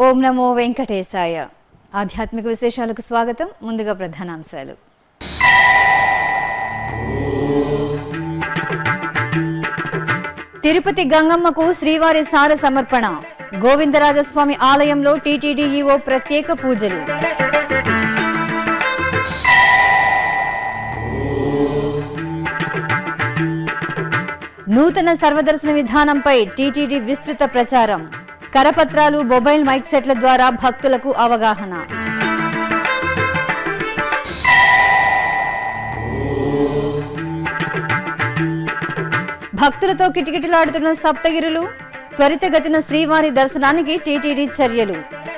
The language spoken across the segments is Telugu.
ఓం నమో వెంకటేశాయ ఆధ్యాత్మిక విశేషాలకు స్వాగతం ముందుగా ప్రధానాంశాలు తిరుపతి గంగమ్మకు శ్రీవారి సార సమర్పణ గోవిందరాజస్వామి ఆలయంలో టీటీడీ ఈవో ప్రత్యేక పూజలు నూతన సర్వదర్శన విధానంపై టీటీడీ విస్తృత ప్రచారం కరపత్రాలు మొబైల్ మైక్ సెట్ల ద్వారా భక్తులకు అవగాహన భక్తులతో కిటకిటలాడుతున్న సప్తగిరులు త్వరితగతిన శ్రీవారి దర్శనానికి టీటీడీ చర్యలు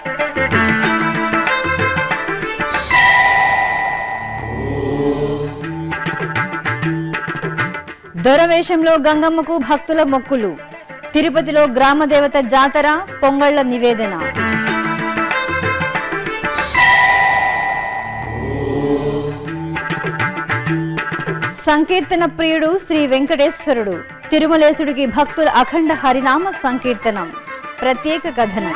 దొరవేషంలో గంగమ్మకు భక్తుల మొక్కులు తిరుపతిలో గ్రామదేవత జాతర పొంగళ్ల నివేదన సంకీర్తన ప్రియుడు శ్రీ వెంకటేశ్వరుడు తిరుమలేశుడికి భక్తుల అఖండ హరినామ సంకీర్తనం ప్రత్యేక కథనం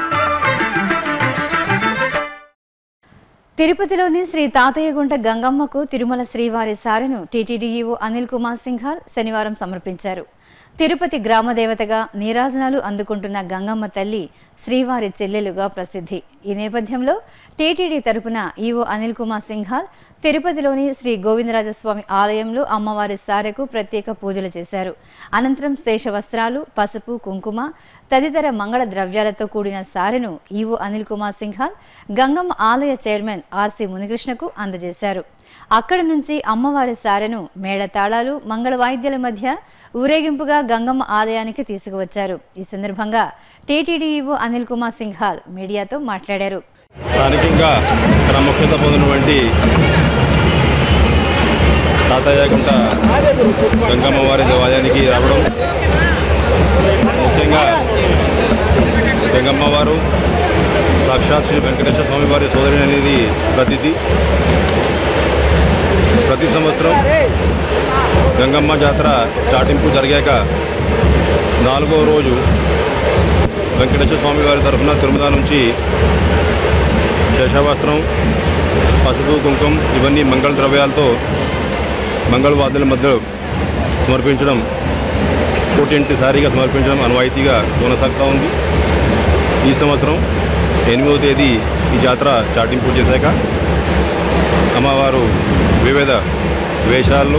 తిరుపతిలోని శ్రీ తాతయ్యగుంట గంగమ్మకు తిరుమల శ్రీవారి సారెను టీటీడీ ఈవో అనిల్ కుమార్ సింఘాల్ శనివారం సమర్పించారు తిరుపతి గ్రామదేవతగా నీరాజనాలు అందుకుంటున్న గంగమ్మ తల్లి శ్రీవారి చెల్లెలుగా ప్రసిద్ధి ఈ నేపథ్యంలో టీటీడీ తరపున ఈవో అనిల్ కుమార్ సింఘాల్ తిరుపతిలోని శ్రీ గోవిందరాజస్వామి ఆలయంలో అమ్మవారి సారెకు ప్రత్యేక పూజలు చేశారు అనంతరం శేష వస్త్రాలు పసుపు కుంకుమ తదితర మంగళ ద్రవ్యాలతో కూడిన సారెను ఈవో అనిల్ కుమార్ సింఘాల్ గంగమ్మ ఆలయ చైర్మన్ ఆర్సి మునికృష్ణకు అందజేశారు అక్కడి నుంచి అమ్మవారి సారెను మేళతాళాలు మంగళ వాయిద్యాల మధ్య ఊరేగింపుగా గంగమ్మ ఆలయానికి తీసుకువచ్చారు ఈ సందర్భంగా టీటీడీ ఈవో అనిల్ కుమార్ సింఘాల్ మీడియాతో మాట్లాడారు స్థానికంగా ప్రాముఖ్యత పొందినటువంటి తాతయ్యగుంట గంగమ్మ వారి దేవాలయానికి రావడం ముఖ్యంగా గంగమ్మ వారు సాక్షాత్ శ్రీ వెంకటేశ్వర స్వామి వారి సోదరి అనేది ప్రతిథి ప్రతి సంవత్సరం గంగమ్మ జాతర చాటింపు జరిగాక నాలుగో రోజు వెంకటేశ్వర స్వామి వారి తరఫున తిరుమల నుంచి శేషవస్త్రం పసుపు కుంకుమ ఇవన్నీ మంగళ ద్రవ్యాలతో మంగళవాద్యుల మధ్య సమర్పించడం కోటింటిసారిగా సమర్పించడం అనువాయితీగా కొనసాగుతూ ఉంది ఈ సంవత్సరం ఎనిమిదవ తేదీ ఈ జాతర చాటింపు చేశాక అమ్మవారు వివిధ వేషాల్లో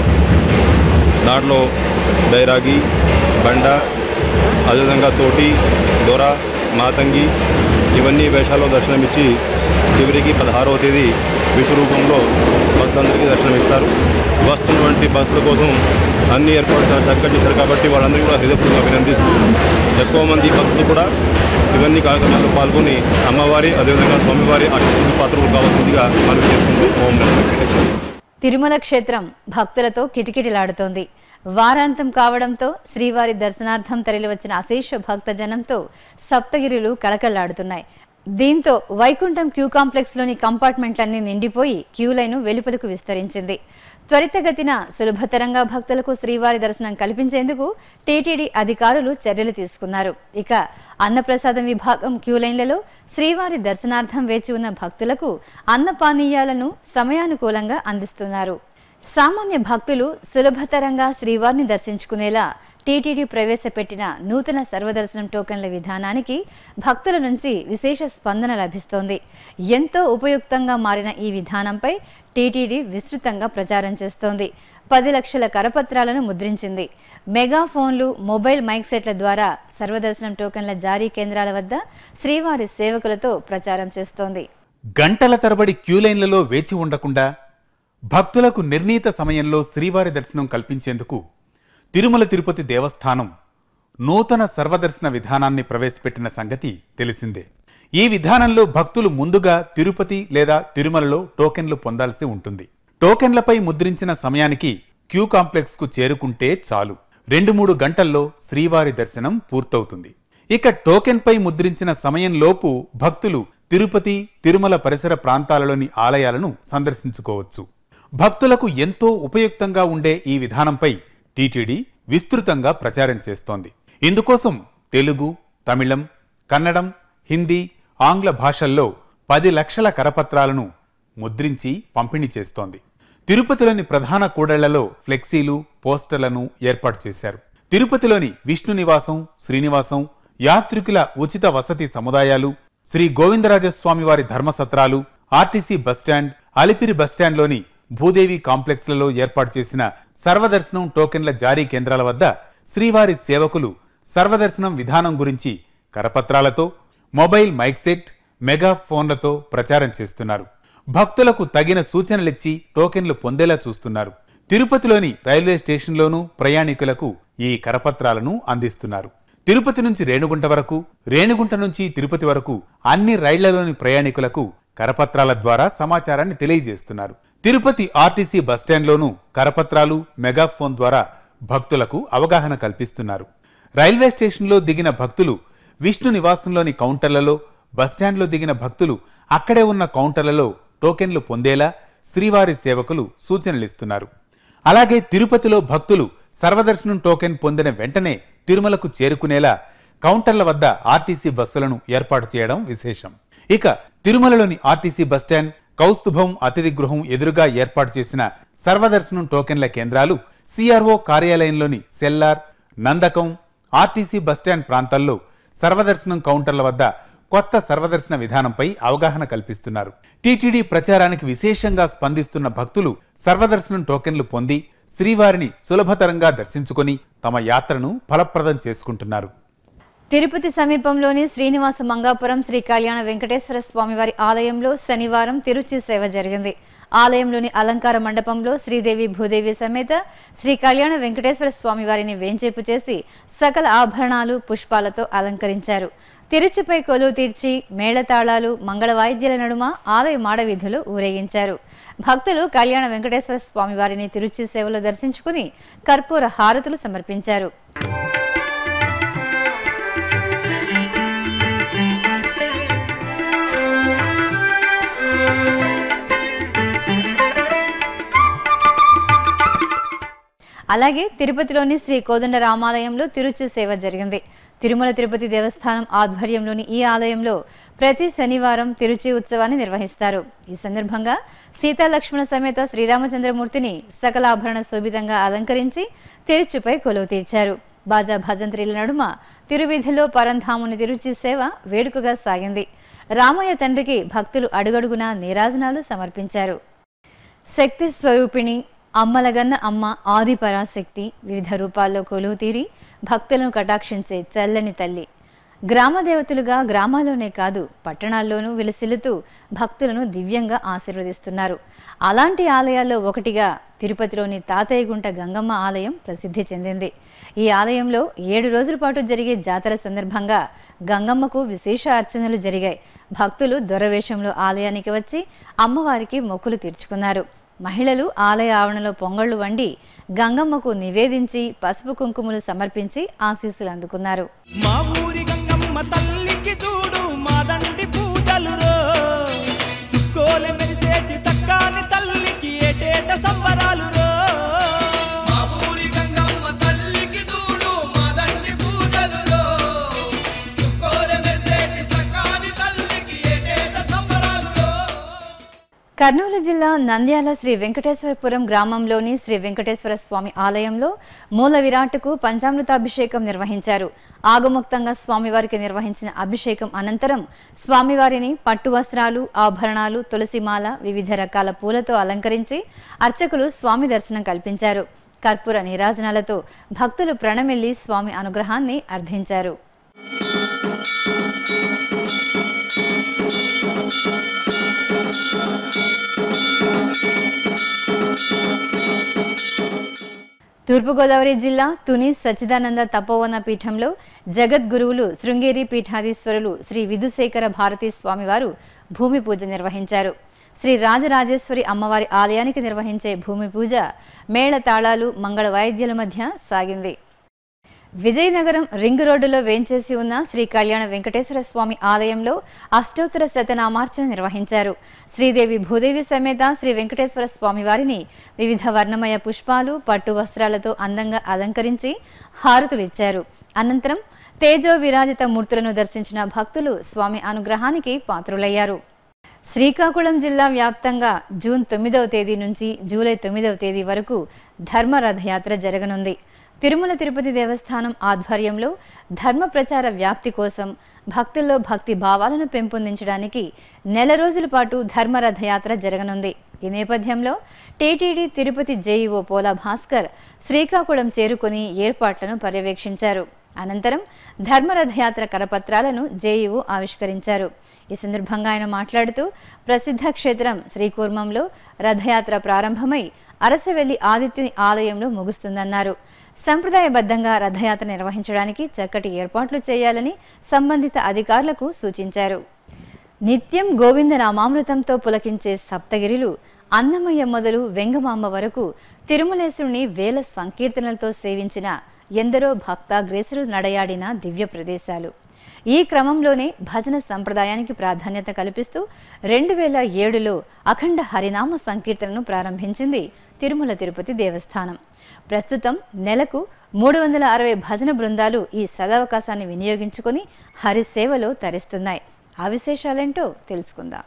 దాంట్లో బైరాగి బండ అదేవిధంగా తోటి దొర మాతంగి ఇవన్నీ వేషాల్లో దర్శనమిచ్చి చివరికి పదహారవ తేదీ విశ్వరూపంలో భక్తులందరికీ దర్శనమిస్తారు వస్తున్నటువంటి భక్తుల కోసం అన్ని ఏర్పాట్లు చాలా చక్కగా చేశారు కాబట్టి వాళ్ళందరికీ కూడా హృదయపూర్వకంగా అభినందిస్తూ ఎక్కువ మంది భక్తులు కూడా ఇవన్నీ కార్యక్రమాల్లో పాల్గొని అమ్మవారి అదేవిధంగా స్వామివారి ఆశీస్సులకు పాత్రలు కావాల్సిందిగా మనవి చేసుకుంటూ ఓం నమో వెంకటేశ్వర తిరుమల క్షేత్రం భక్తులతో కిటకిటలాడుతోంది వారాంతం కావడంతో శ్రీవారి దర్శనార్థం తరలివచ్చిన అశేష భక్త జనంతో సప్తగిరులు కళకళలాడుతున్నాయి దీంతో వైకుంఠం క్యూ కాంప్లెక్స్లోని కంపార్ట్మెంట్లన్నీ నిండిపోయి క్యూ లైను వెలుపలకు విస్తరించింది త్వరితగతిన సులభతరంగా భక్తులకు శ్రీవారి దర్శనం కల్పించేందుకు టీటీడీ అధికారులు చర్యలు తీసుకున్నారు ఇక అన్నప్రసాదం విభాగం క్యూ లైన్లలో శ్రీవారి దర్శనార్థం వేచి ఉన్న భక్తులకు అన్నపానీయాలను సమయానుకూలంగా అందిస్తున్నారు సామాన్య భక్తులు సులభతరంగా శ్రీవారిని దర్శించుకునేలా టీటీడీ ప్రవేశపెట్టిన నూతన సర్వదర్శనం టోకెన్ల విధానానికి భక్తుల నుంచి విశేష స్పందన లభిస్తోంది ఎంతో ఉపయుక్తంగా మారిన ఈ విధానంపై టీటీడీ విస్తృతంగా ప్రచారం చేస్తోంది పది లక్షల కరపత్రాలను ముద్రించింది మెగా ఫోన్లు మొబైల్ మైక్ సెట్ల ద్వారా సర్వదర్శనం టోకెన్ల జారీ కేంద్రాల వద్ద శ్రీవారి సేవకులతో ప్రచారం చేస్తోంది గంటల తరబడి క్యూలైన్లలో వేచి ఉండకుండా భక్తులకు నిర్ణీత సమయంలో శ్రీవారి దర్శనం కల్పించేందుకు తిరుమల తిరుపతి దేవస్థానం నూతన సర్వదర్శన విధానాన్ని ప్రవేశపెట్టిన సంగతి తెలిసిందే ఈ విధానంలో భక్తులు ముందుగా తిరుపతి లేదా తిరుమలలో టోకెన్లు పొందాల్సి ఉంటుంది టోకెన్లపై ముద్రించిన సమయానికి క్యూ కాంప్లెక్స్కు చేరుకుంటే చాలు రెండు మూడు గంటల్లో శ్రీవారి దర్శనం పూర్తవుతుంది ఇక టోకెన్పై ముద్రించిన సమయంలోపు భక్తులు తిరుపతి తిరుమల పరిసర ప్రాంతాలలోని ఆలయాలను సందర్శించుకోవచ్చు భక్తులకు ఎంతో ఉపయుక్తంగా ఉండే ఈ విధానంపై టీటీడీ విస్తృతంగా ప్రచారం చేస్తోంది ఇందుకోసం తెలుగు తమిళం కన్నడం హిందీ ఆంగ్ల భాషల్లో పది లక్షల కరపత్రాలను ముద్రించి పంపిణీ చేస్తోంది తిరుపతిలోని ప్రధాన కూడళ్లలో ఫ్లెక్సీలు పోస్టర్లను ఏర్పాటు చేశారు తిరుపతిలోని విష్ణు నివాసం శ్రీనివాసం యాత్రికుల ఉచిత వసతి సముదాయాలు శ్రీ గోవిందరాజస్వామి వారి ధర్మసత్రాలు ఆర్టీసీ బస్టాండ్ అలిపిరి బస్టాండ్లోని భూదేవి కాంప్లెక్స్లలో ఏర్పాటు చేసిన సర్వదర్శనం టోకెన్ల జారీ కేంద్రాల వద్ద శ్రీవారి సేవకులు సర్వదర్శనం విధానం గురించి కరపత్రాలతో మొబైల్ మైక్ సెట్ మెగా ఫోన్లతో ప్రచారం చేస్తున్నారు భక్తులకు తగిన సూచనలిచ్చి టోకెన్లు పొందేలా చూస్తున్నారు తిరుపతిలోని రైల్వే స్టేషన్లోనూ ప్రయాణికులకు ఈ కరపత్రాలను అందిస్తున్నారు తిరుపతి నుంచి రేణుగుంట వరకు రేణుగుంట నుంచి తిరుపతి వరకు అన్ని రైళ్లలోని ప్రయాణికులకు కరపత్రాల ద్వారా సమాచారాన్ని తెలియజేస్తున్నారు తిరుపతి ఆర్టీసీ బస్టాండ్లోనూ కరపత్రాలు మెగాఫోన్ ద్వారా భక్తులకు అవగాహన కల్పిస్తున్నారు రైల్వే స్టేషన్లో దిగిన భక్తులు విష్ణు నివాసంలోని కౌంటర్లలో బస్టాండ్లో దిగిన భక్తులు అక్కడే ఉన్న కౌంటర్లలో టోకెన్లు పొందేలా శ్రీవారి సేవకులు సూచనలిస్తున్నారు అలాగే తిరుపతిలో భక్తులు సర్వదర్శనం టోకెన్ పొందిన వెంటనే తిరుమలకు చేరుకునేలా కౌంటర్ల వద్ద ఆర్టీసీ బస్సులను ఏర్పాటు చేయడం విశేషం ఇక తిరుమలలోని ఆర్టీసీ బస్టాండ్ కౌస్తుభం అతిథి గృహం ఎదురుగా ఏర్పాటు చేసిన సర్వదర్శనం టోకెన్ల కేంద్రాలు సిఆర్ఓ కార్యాలయంలోని సెల్లార్ నందకం ఆర్టీసీ బస్టాండ్ ప్రాంతాల్లో సర్వదర్శనం కౌంటర్ల వద్ద కొత్త సర్వదర్శన విధానంపై అవగాహన కల్పిస్తున్నారు టీటీడీ ప్రచారానికి విశేషంగా స్పందిస్తున్న భక్తులు సర్వదర్శనం టోకెన్లు పొంది శ్రీవారిని సులభతరంగా దర్శించుకొని తమ యాత్రను ఫలప్రదం చేసుకుంటున్నారు తిరుపతి సమీపంలోని శ్రీనివాస మంగాపురం శ్రీ కళ్యాణ వెంకటేశ్వర స్వామివారి ఆలయంలో శనివారం తిరుచి సేవ జరిగింది ఆలయంలోని అలంకార మండపంలో శ్రీదేవి భూదేవి సమేత శ్రీ కళ్యాణ వెంకటేశ్వర స్వామివారిని వేంచేపు చేసి సకల ఆభరణాలు పుష్పాలతో అలంకరించారు తిరుచిపై కొలువు తీర్చి మేళతాళాలు మంగళ వాయిద్యాల నడుమ ఆలయ మాడవీధులు ఊరేగించారు భక్తులు కళ్యాణ వెంకటేశ్వర స్వామివారిని తిరుచి సేవలో దర్శించుకుని కర్పూర హారతులు సమర్పించారు అలాగే తిరుపతిలోని శ్రీ కోదండ రామాలయంలో తిరుచి సేవ జరిగింది తిరుమల తిరుపతి దేవస్థానం ఆధ్వర్యంలోని ఈ ఆలయంలో ప్రతి శనివారం తిరుచి ఉత్సవాన్ని నిర్వహిస్తారు ఈ సందర్భంగా సీతా లక్ష్మణ సమేత శ్రీరామచంద్రమూర్తిని సకలాభరణ శోభితంగా అలంకరించి తిరుచుపై కొలువు తీర్చారు బాజా భజంత్రీల నడుమ తిరువీధిలో పరంధాముని తిరుచి సేవ వేడుకగా సాగింది రామయ్య తండ్రికి భక్తులు అడుగడుగునా నీరాజనాలు సమర్పించారు శక్తి స్వరూపిణి అమ్మలగన్న అమ్మ ఆది పరాశక్తి వివిధ రూపాల్లో కొలువు తీరి భక్తులను కటాక్షించే చల్లని తల్లి గ్రామ దేవతలుగా గ్రామాల్లోనే కాదు పట్టణాల్లోనూ విలసిల్లుతూ భక్తులను దివ్యంగా ఆశీర్వదిస్తున్నారు అలాంటి ఆలయాల్లో ఒకటిగా తిరుపతిలోని తాతయ్యగుంట గంగమ్మ ఆలయం ప్రసిద్ధి చెందింది ఈ ఆలయంలో ఏడు రోజుల పాటు జరిగే జాతర సందర్భంగా గంగమ్మకు విశేష అర్చనలు జరిగాయి భక్తులు దొరవేషంలో ఆలయానికి వచ్చి అమ్మవారికి మొక్కులు తీర్చుకున్నారు మహిళలు ఆలయ ఆవరణలో పొంగళ్లు వండి గంగమ్మకు నివేదించి పసుపు కుంకుమలు సమర్పించి ఆశీస్సులు అందుకున్నారు మా ఊరి గంగమ్మ తల్లికి చూడు మాదండి పూజలు రో సుక్కోలె మెరిసేటి సక్కాని తల్లికి ఏటేట సంబరాలు రో మా ఊరి గంగమ్మ తల్లికి చూడు మాదండి పూజలులో చుక్కోలె మెరిసేటి సకాని తల్లికి ఏటేట సంబరాలులో కర్నూలు జిల్లా నంద్యాల శ్రీ వెంకటేశ్వరపురం గ్రామంలోని శ్రీ వెంకటేశ్వర స్వామి ఆలయంలో మూల విరాట్కు పంచామృతాభిషేకం నిర్వహించారు ఆగముక్తంగా స్వామివారికి నిర్వహించిన అభిషేకం అనంతరం స్వామివారిని పట్టు వస్త్రాలు ఆభరణాలు తులసిమాల వివిధ రకాల పూలతో అలంకరించి అర్చకులు స్వామి దర్శనం కల్పించారు కర్పూర నీరాజనాలతో భక్తులు ప్రణమిల్లి స్వామి అనుగ్రహాన్ని అర్థించారు తూర్పుగోదావరి జిల్లా తుని సచ్చిదానంద తపోవన పీఠంలో జగద్గురువులు శృంగేరి పీఠాధీశ్వరులు శ్రీ విధుశేఖర భారతీ స్వామివారు భూమి పూజ నిర్వహించారు శ్రీ రాజరాజేశ్వరి అమ్మవారి ఆలయానికి నిర్వహించే భూమి పూజ మేళ తాళాలు మంగళ వాయిద్యాల మధ్య సాగింది విజయనగరం రింగ్ రోడ్డులో వేంచేసి ఉన్న శ్రీ కళ్యాణ వెంకటేశ్వర స్వామి ఆలయంలో అష్టోత్తర శతనామార్చన నిర్వహించారు శ్రీదేవి భూదేవి సమేత శ్రీ వెంకటేశ్వర స్వామి వారిని వివిధ వర్ణమయ పుష్పాలు పట్టు వస్త్రాలతో అందంగా అలంకరించి హారతులిచ్చారు అనంతరం తేజో విరాజిత మూర్తులను దర్శించిన భక్తులు స్వామి అనుగ్రహానికి పాత్రులయ్యారు శ్రీకాకుళం జిల్లా వ్యాప్తంగా జూన్ తొమ్మిదవ తేదీ నుంచి జూలై తొమ్మిదవ తేదీ వరకు ధర్మ రథయాత్ర జరగనుంది తిరుమల తిరుపతి దేవస్థానం ఆధ్వర్యంలో ధర్మ ప్రచార వ్యాప్తి కోసం భక్తుల్లో భక్తి భావాలను పెంపొందించడానికి నెల రోజుల పాటు ధర్మ రథయాత్ర జరగనుంది ఈ నేపథ్యంలో టీటీడీ తిరుపతి జేఈఓ పోలా భాస్కర్ శ్రీకాకుళం చేరుకొని ఏర్పాట్లను పర్యవేక్షించారు అనంతరం ధర్మరథయాత్ర కరపత్రాలను జేఈఓ ఆవిష్కరించారు ఈ సందర్భంగా ఆయన మాట్లాడుతూ ప్రసిద్ధ క్షేత్రం శ్రీకూర్మంలో రథయాత్ర ప్రారంభమై అరసవెల్లి ఆదిత్యుని ఆలయంలో ముగుస్తుందన్నారు సంప్రదాయబద్ధంగా రథయాత్ర నిర్వహించడానికి చక్కటి ఏర్పాట్లు చేయాలని సంబంధిత అధికారులకు సూచించారు నిత్యం గోవింద నామామృతంతో పులకించే సప్తగిరిలు అన్నమయ్య మొదలు వెంగమాంబ వరకు తిరుమలేశుని వేల సంకీర్తనలతో సేవించిన ఎందరో భక్తాగ్రేసులు నడయాడిన దివ్య ప్రదేశాలు ఈ క్రమంలోనే భజన సంప్రదాయానికి ప్రాధాన్యత కల్పిస్తూ రెండు వేల ఏడులో అఖండ హరినామ సంకీర్తనను ప్రారంభించింది తిరుమల తిరుపతి దేవస్థానం ప్రస్తుతం నెలకు మూడు వందల అరవై భజన బృందాలు ఈ సదవకాశాన్ని వినియోగించుకొని హరి సేవలో తరిస్తున్నాయి ఆ విశేషాలేంటో తెలుసుకుందాం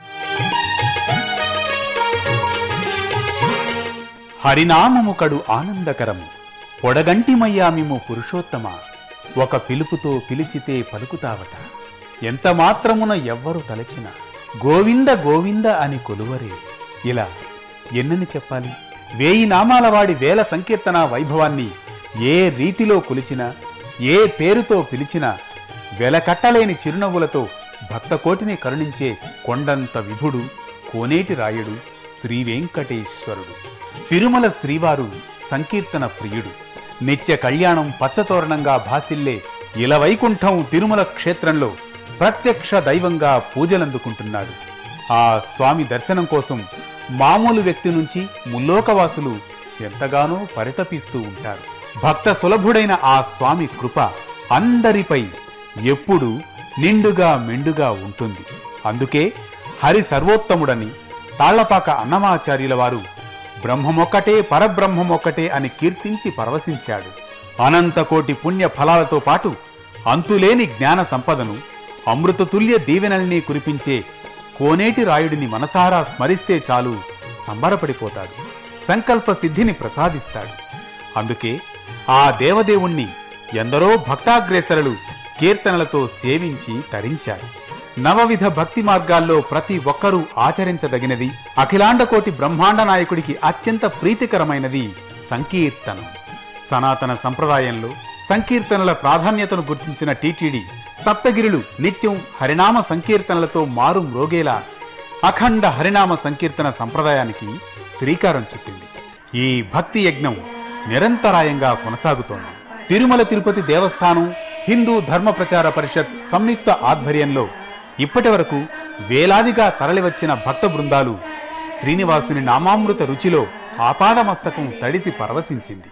హరినామము కడు ఆనందకరము పొడగంటిమయ్యామిము పురుషోత్తమ ఒక పిలుపుతో పిలిచితే పలుకుతావట ఎంత మాత్రమున ఎవ్వరు తలచిన గోవింద గోవింద అని కొలువరే ఇలా ఎన్నని చెప్పాలి వేయి నామాల వాడి వేల సంకీర్తన వైభవాన్ని ఏ రీతిలో కొలిచినా ఏ పేరుతో పిలిచినా వెలకట్టలేని చిరునవ్వులతో భక్తకోటిని కరుణించే కొండంత విభుడు కోనేటి రాయుడు శ్రీ వెంకటేశ్వరుడు తిరుమల శ్రీవారు సంకీర్తన ప్రియుడు నిత్య కళ్యాణం పచ్చతోరణంగా భాసిల్లే ఇలవైకుంఠం తిరుమల క్షేత్రంలో ప్రత్యక్ష దైవంగా పూజలందుకుంటున్నాడు ఆ స్వామి దర్శనం కోసం మామూలు వ్యక్తి నుంచి ముల్లోకవాసులు ఎంతగానో పరితపిస్తూ ఉంటారు భక్త సులభుడైన ఆ స్వామి కృప అందరిపై ఎప్పుడు నిండుగా మెండుగా ఉంటుంది అందుకే హరి సర్వోత్తముడని తాళ్లపాక అన్నమాచార్యుల వారు బ్రహ్మమొక్కటే పరబ్రహ్మమొక్కటే అని కీర్తించి పరవశించాడు అనంతకోటి పుణ్య ఫలాలతో పాటు అంతులేని జ్ఞాన సంపదను అమృతతుల్య దీవెనల్ని కురిపించే కోనేటి రాయుడిని మనసారా స్మరిస్తే చాలు సంబరపడిపోతాడు సంకల్ప సిద్ధిని ప్రసాదిస్తాడు అందుకే ఆ దేవదేవుణ్ణి ఎందరో భక్తాగ్రేసరులు కీర్తనలతో సేవించి తరించారు నవవిధ భక్తి మార్గాల్లో ప్రతి ఒక్కరూ ఆచరించదగినది అఖిలాండకోటి బ్రహ్మాండ నాయకుడికి అత్యంత ప్రీతికరమైనది సంకీర్తనం సనాతన సంప్రదాయంలో సంకీర్తనల ప్రాధాన్యతను గుర్తించిన టీటీడీ సప్తగిరులు నిత్యం హరినామ సంకీర్తనలతో మారు మ్రోగేలా అఖండ హరినామ సంకీర్తన సంప్రదాయానికి శ్రీకారం చుట్టింది ఈ భక్తి యజ్ఞం నిరంతరాయంగా కొనసాగుతోంది తిరుమల తిరుపతి దేవస్థానం హిందూ ధర్మ ప్రచార పరిషత్ సంయుక్త ఆధ్వర్యంలో ఇప్పటి వరకు వేలాదిగా తరలివచ్చిన భక్త బృందాలు శ్రీనివాసుని నామామృత రుచిలో ఆపాదమస్తకం తడిసి పరవశించింది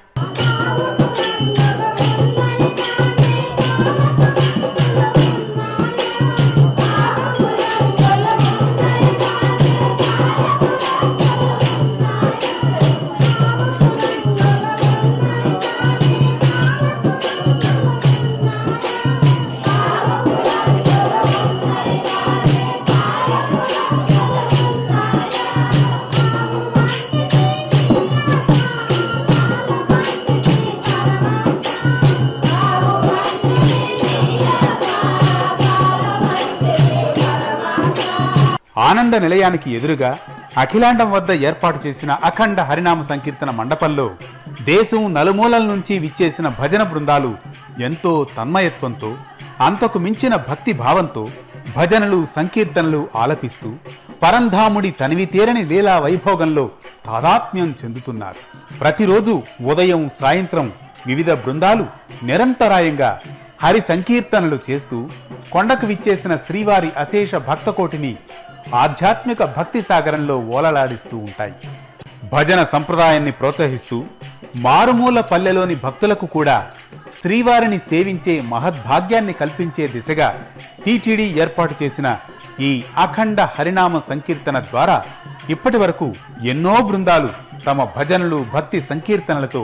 ఆనంద నిలయానికి ఎదురుగా అఖిలాండం వద్ద ఏర్పాటు చేసిన అఖండ హరినామ సంకీర్తన మండపంలో దేశం నలుమూలల నుంచి విచ్చేసిన భజన బృందాలు ఎంతో తన్మయత్వంతో అంతకు మించిన భక్తి భావంతో భజనలు సంకీర్తనలు ఆలపిస్తూ పరంధాముడి తనివి తీరని లీలా వైభోగంలో తాదాత్మ్యం చెందుతున్నారు ప్రతిరోజు ఉదయం సాయంత్రం వివిధ బృందాలు నిరంతరాయంగా హరి సంకీర్తనలు చేస్తూ కొండకు విచ్చేసిన శ్రీవారి అశేష భక్తకోటిని ఆధ్యాత్మిక భక్తి సాగరంలో ఓలలాడిస్తూ ఉంటాయి భజన సంప్రదాయాన్ని ప్రోత్సహిస్తూ మారుమూల పల్లెలోని భక్తులకు కూడా శ్రీవారిని సేవించే మహద్భాగ్యాన్ని కల్పించే దిశగా టీటీడీ ఏర్పాటు చేసిన ఈ అఖండ హరినామ సంకీర్తన ద్వారా ఇప్పటి వరకు ఎన్నో బృందాలు తమ భజనలు భక్తి సంకీర్తనలతో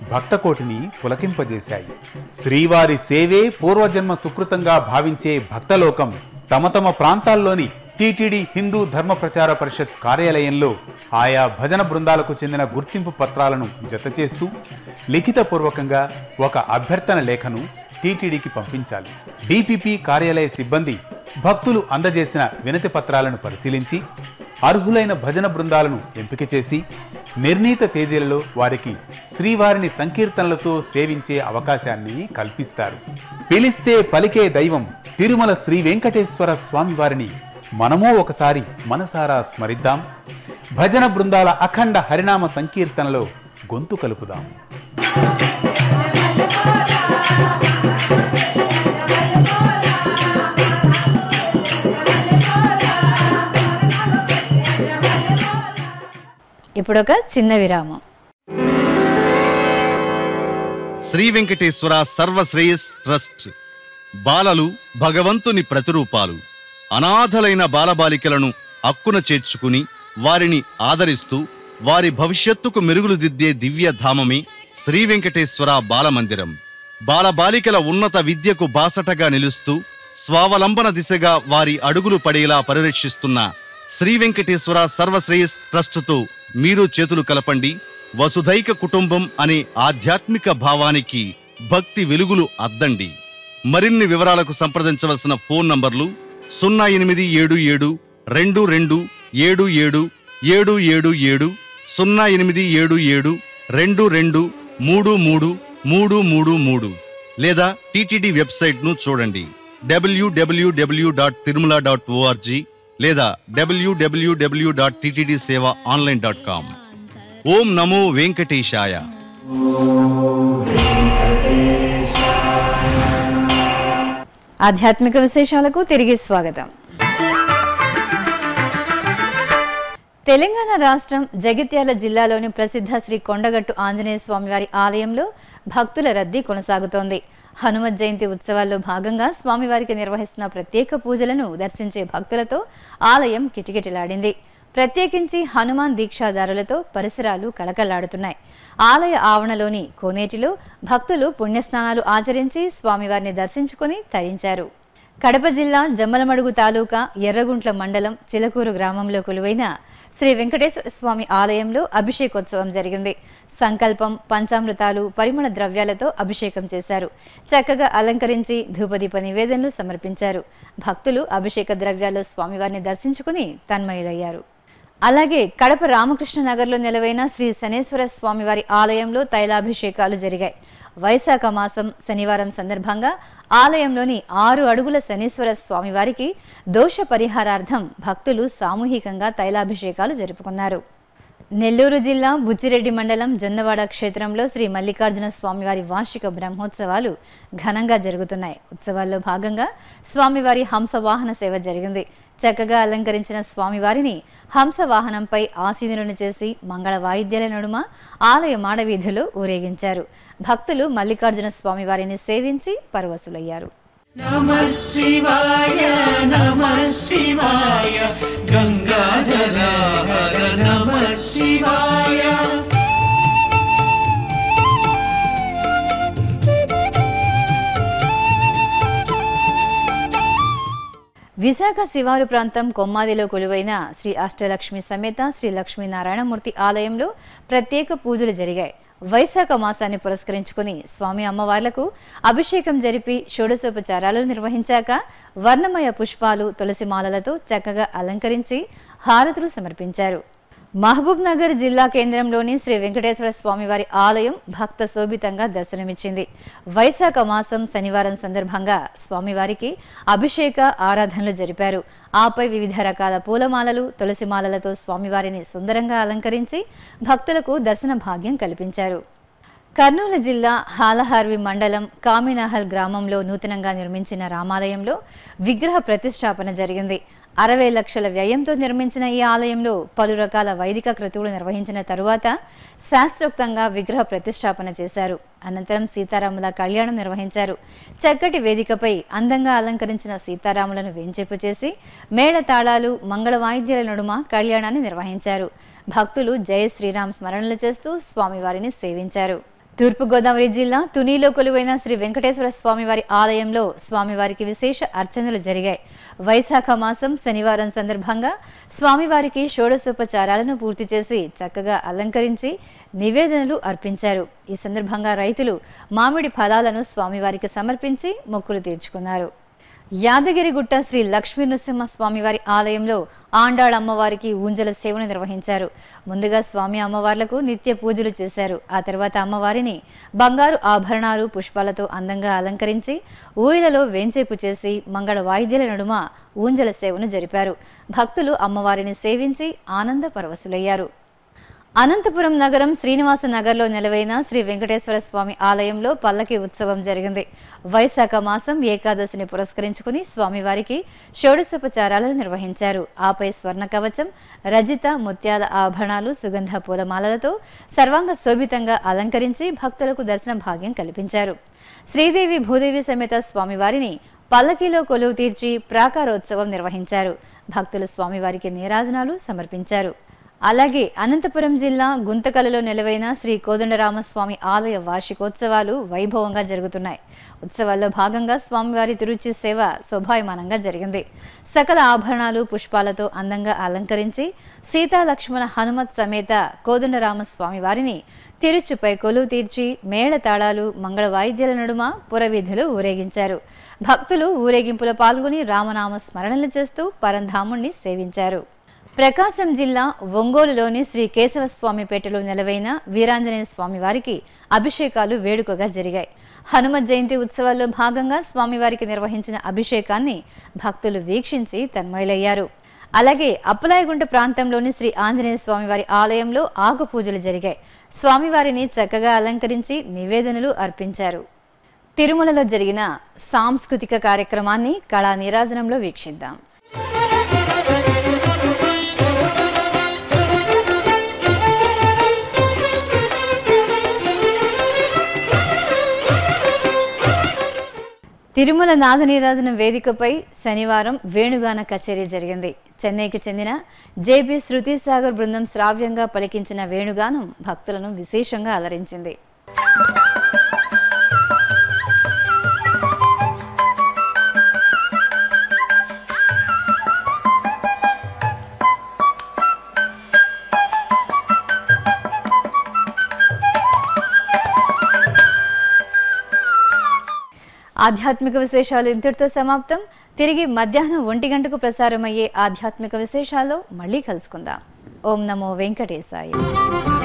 భక్తకోటిని పులకింపజేశాయి శ్రీవారి సేవే పూర్వజన్మ సుకృతంగా భావించే భక్తలోకం తమ తమ ప్రాంతాల్లోని టీటీడీ హిందూ ధర్మ ప్రచార పరిషత్ కార్యాలయంలో ఆయా భజన బృందాలకు చెందిన గుర్తింపు పత్రాలను జతచేస్తూ లిఖితపూర్వకంగా ఒక అభ్యర్థన లేఖను టీటీడీకి పంపించాలి డిపిపి కార్యాలయ సిబ్బంది భక్తులు అందజేసిన వినతి పత్రాలను పరిశీలించి అర్హులైన భజన బృందాలను ఎంపిక చేసి నిర్ణీత తేదీలలో వారికి శ్రీవారిని సంకీర్తనలతో సేవించే అవకాశాన్ని కల్పిస్తారు పిలిస్తే పలికే దైవం తిరుమల శ్రీ వెంకటేశ్వర స్వామి వారిని మనమూ ఒకసారి మనసారా స్మరిద్దాం భజన బృందాల అఖండ హరినామ సంకీర్తనలో గొంతు కలుపుదాం ఇప్పుడొక చిన్న విరామం శ్రీ వెంకటేశ్వర సర్వశ్రేయస్ ట్రస్ట్ బాలలు భగవంతుని ప్రతిరూపాలు అనాథలైన బాలబాలికలను అక్కున చేర్చుకుని వారిని ఆదరిస్తూ వారి భవిష్యత్తుకు మెరుగులు దిద్దే దివ్య ధామమే శ్రీ వెంకటేశ్వర బాలమందిరం బాలబాలికల ఉన్నత విద్యకు బాసటగా నిలుస్తూ స్వావలంబన దిశగా వారి అడుగులు పడేలా పరిరక్షిస్తున్న శ్రీ వెంకటేశ్వర సర్వశ్రేయస్ ట్రస్టుతో మీరు చేతులు కలపండి వసుధైక కుటుంబం అనే ఆధ్యాత్మిక భావానికి భక్తి వెలుగులు అద్దండి మరిన్ని వివరాలకు సంప్రదించవలసిన ఫోన్ నంబర్లు సున్నా ఎనిమిది ఏడు ఏడు రెండు రెండు ఏడు ఏడు ఏడు ఏడు ఏడు సున్నా ఎనిమిది ఏడు ఏడు రెండు రెండు మూడు మూడు మూడు మూడు మూడు లేదా టీటీడీ వెబ్సైట్ను చూడండి డబ్ల్యూడబ్ల్యూడబ్ల్యూ డాట్ తిరుమల డాట్ ఓఆర్జీ లేదా డబ్ల్యూడబ్ల్యూడబ్ల్యూ dot TTD seva online dot com ఓం నమో వెంకటేశాయ ఆధ్యాత్మిక విశేషాలకు తిరిగి స్వాగతం తెలంగాణ రాష్ట్రం జగిత్యాల జిల్లాలోని ప్రసిద్ధ శ్రీ కొండగట్టు ఆంజనేయ స్వామివారి ఆలయంలో భక్తుల రద్దీ కొనసాగుతోంది హనుమత్ జయంతి ఉత్సవాల్లో భాగంగా స్వామివారికి నిర్వహిస్తున్న ప్రత్యేక పూజలను దర్శించే భక్తులతో ఆలయం కిటకిటలాడింది ప్రత్యేకించి హనుమాన్ దీక్షాదారులతో పరిసరాలు కళకళలాడుతున్నాయి ఆలయ ఆవరణలోని కోనేటిలో భక్తులు పుణ్యస్నానాలు ఆచరించి స్వామివారిని దర్శించుకుని తరించారు కడప జిల్లా జమ్మలమడుగు తాలూకా ఎర్రగుంట్ల మండలం చిలకూరు గ్రామంలో కొలువైన శ్రీ వెంకటేశ్వర స్వామి ఆలయంలో అభిషేకోత్సవం జరిగింది సంకల్పం పంచామృతాలు పరిమళ ద్రవ్యాలతో అభిషేకం చేశారు చక్కగా అలంకరించి ధూపదీప నివేదనలు సమర్పించారు భక్తులు అభిషేక ద్రవ్యాలు స్వామివారిని దర్శించుకుని తన్మయులయ్యారు అలాగే కడప రామకృష్ణ నగర్లో నెలవైన శ్రీ శనేశ్వర స్వామివారి ఆలయంలో తైలాభిషేకాలు జరిగాయి వైశాఖ మాసం శనివారం సందర్భంగా ఆలయంలోని ఆరు అడుగుల శనీశ్వర స్వామివారికి దోష పరిహారార్థం భక్తులు సామూహికంగా తైలాభిషేకాలు జరుపుకున్నారు నెల్లూరు జిల్లా బుచ్చిరెడ్డి మండలం జొన్నవాడ క్షేత్రంలో శ్రీ మల్లికార్జున స్వామివారి వార్షిక బ్రహ్మోత్సవాలు ఘనంగా జరుగుతున్నాయి ఉత్సవాల్లో భాగంగా స్వామివారి హంస వాహన సేవ జరిగింది చక్కగా అలంకరించిన స్వామివారిని హంస వాహనంపై ఆసీనులను చేసి మంగళ వాయిద్యాల నడుమ ఆలయ మాడవీధిలో ఊరేగించారు భక్తులు మల్లికార్జున స్వామివారిని సేవించి పరవశులయ్యారు नमः शिवाय नमः शिवाय गङ्गाधर हर नमः शिवाय విశాఖ శివారు ప్రాంతం కొమ్మాదిలో కొలువైన శ్రీ అష్టలక్ష్మి సమేత శ్రీ లక్ష్మీనారాయణమూర్తి ఆలయంలో ప్రత్యేక పూజలు జరిగాయి వైశాఖ మాసాన్ని పురస్కరించుకుని స్వామి అమ్మవార్లకు అభిషేకం జరిపి షోడశోపచారాలు నిర్వహించాక వర్ణమయ పుష్పాలు తులసి మాలలతో చక్కగా అలంకరించి హారతులు సమర్పించారు మహబూబ్ నగర్ జిల్లా కేంద్రంలోని శ్రీ వెంకటేశ్వర స్వామివారి ఆలయం భక్త శోభితంగా దర్శనమిచ్చింది వైశాఖ మాసం శనివారం సందర్భంగా స్వామివారికి అభిషేక ఆరాధనలు జరిపారు ఆపై వివిధ రకాల పూలమాలలు తులసి మాలలతో స్వామివారిని సుందరంగా అలంకరించి భక్తులకు దర్శన భాగ్యం కల్పించారు కర్నూలు జిల్లా హాలహార్వి మండలం కామినాహల్ గ్రామంలో నూతనంగా నిర్మించిన రామాలయంలో విగ్రహ ప్రతిష్టాపన జరిగింది అరవై లక్షల వ్యయంతో నిర్మించిన ఈ ఆలయంలో పలు రకాల వైదిక క్రతువులు నిర్వహించిన తరువాత శాస్త్రోక్తంగా విగ్రహ ప్రతిష్టాపన చేశారు అనంతరం సీతారాముల కళ్యాణం నిర్వహించారు చక్కటి వేదికపై అందంగా అలంకరించిన సీతారాములను వెంచేపు చేసి మేళ తాళాలు మంగళ వాయిద్యాల నడుమ కళ్యాణాన్ని నిర్వహించారు భక్తులు జయ శ్రీరామ్ స్మరణలు చేస్తూ స్వామివారిని సేవించారు తూర్పుగోదావరి జిల్లా తునిలో కొలువైన శ్రీ వెంకటేశ్వర స్వామివారి ఆలయంలో స్వామివారికి విశేష అర్చనలు జరిగాయి వైశాఖ మాసం శనివారం సందర్భంగా స్వామివారికి షోడశోపచారాలను పూర్తి చేసి చక్కగా అలంకరించి నివేదనలు అర్పించారు ఈ సందర్భంగా రైతులు మామిడి ఫలాలను స్వామివారికి సమర్పించి మొక్కులు తీర్చుకున్నారు యాదగిరిగుట్ట శ్రీ లక్ష్మీ నృసింహ స్వామివారి ఆలయంలో ఆండాళ్ అమ్మవారికి ఊంజల సేవను నిర్వహించారు ముందుగా స్వామి అమ్మవార్లకు నిత్య పూజలు చేశారు ఆ తర్వాత అమ్మవారిని బంగారు ఆభరణాలు పుష్పాలతో అందంగా అలంకరించి ఊయలలో వేంచేపు చేసి మంగళ వాయిద్యాల నడుమ ఊంజల సేవను జరిపారు భక్తులు అమ్మవారిని సేవించి ఆనంద పరవశులయ్యారు అనంతపురం నగరం శ్రీనివాస నగర్లో నెలవైన శ్రీ వెంకటేశ్వర స్వామి ఆలయంలో పల్లకి ఉత్సవం జరిగింది వైశాఖ మాసం ఏకాదశిని పురస్కరించుకుని స్వామివారికి షోడశోపచారాలను నిర్వహించారు ఆపై స్వర్ణ కవచం రజిత ముత్యాల ఆభరణాలు సుగంధ పూలమాలలతో సర్వాంగ శోభితంగా అలంకరించి భక్తులకు దర్శన భాగ్యం కల్పించారు శ్రీదేవి భూదేవి సమేత స్వామివారిని పల్లకీలో కొలువు తీర్చి ప్రాకారోత్సవం నిర్వహించారు భక్తులు స్వామివారికి నీరాజనాలు సమర్పించారు అలాగే అనంతపురం జిల్లా గుంతకలలో నెలవైన శ్రీ కోదండరామస్వామి ఆలయ వార్షికోత్సవాలు వైభవంగా జరుగుతున్నాయి ఉత్సవాల్లో భాగంగా స్వామివారి తిరుచి సేవ శోభాయమానంగా జరిగింది సకల ఆభరణాలు పుష్పాలతో అందంగా అలంకరించి సీతా లక్ష్మణ హనుమత్ సమేత కోదండరామస్వామి వారిని తిరుచుపై కొలువు తీర్చి మేళతాళాలు మంగళ వాయిద్యాల నడుమ పురవీధులు ఊరేగించారు భక్తులు ఊరేగింపులో పాల్గొని రామనామ స్మరణలు చేస్తూ పరంధాముణ్ణి సేవించారు ప్రకాశం జిల్లా ఒంగోలులోని శ్రీ కేశవస్వామిపేటలో నెలవైన వీరాంజనేయ స్వామి వారికి అభిషేకాలు వేడుకగా జరిగాయి హనుమత్ జయంతి ఉత్సవాల్లో భాగంగా స్వామివారికి నిర్వహించిన అభిషేకాన్ని భక్తులు వీక్షించి తన్మయులయ్యారు అలాగే అప్పలాయగుంట ప్రాంతంలోని శ్రీ ఆంజనేయ స్వామివారి ఆలయంలో ఆకు పూజలు జరిగాయి స్వామివారిని చక్కగా అలంకరించి నివేదనలు అర్పించారు తిరుమలలో జరిగిన సాంస్కృతిక కార్యక్రమాన్ని కళా నీరాజనంలో వీక్షిద్దాం తిరుమల నాదనీరాజన వేదికపై శనివారం వేణుగాన కచేరీ జరిగింది చెన్నైకి చెందిన జేబీ శృతి సాగర్ బృందం శ్రావ్యంగా పలికించిన వేణుగానం భక్తులను విశేషంగా అలరించింది ఆధ్యాత్మిక విశేషాలు ఇంతటితో సమాప్తం తిరిగి మధ్యాహ్నం ఒంటి గంటకు ప్రసారమయ్యే ఆధ్యాత్మిక విశేషాల్లో మళ్ళీ కలుసుకుందాం ఓం నమో వెంకటేశాయ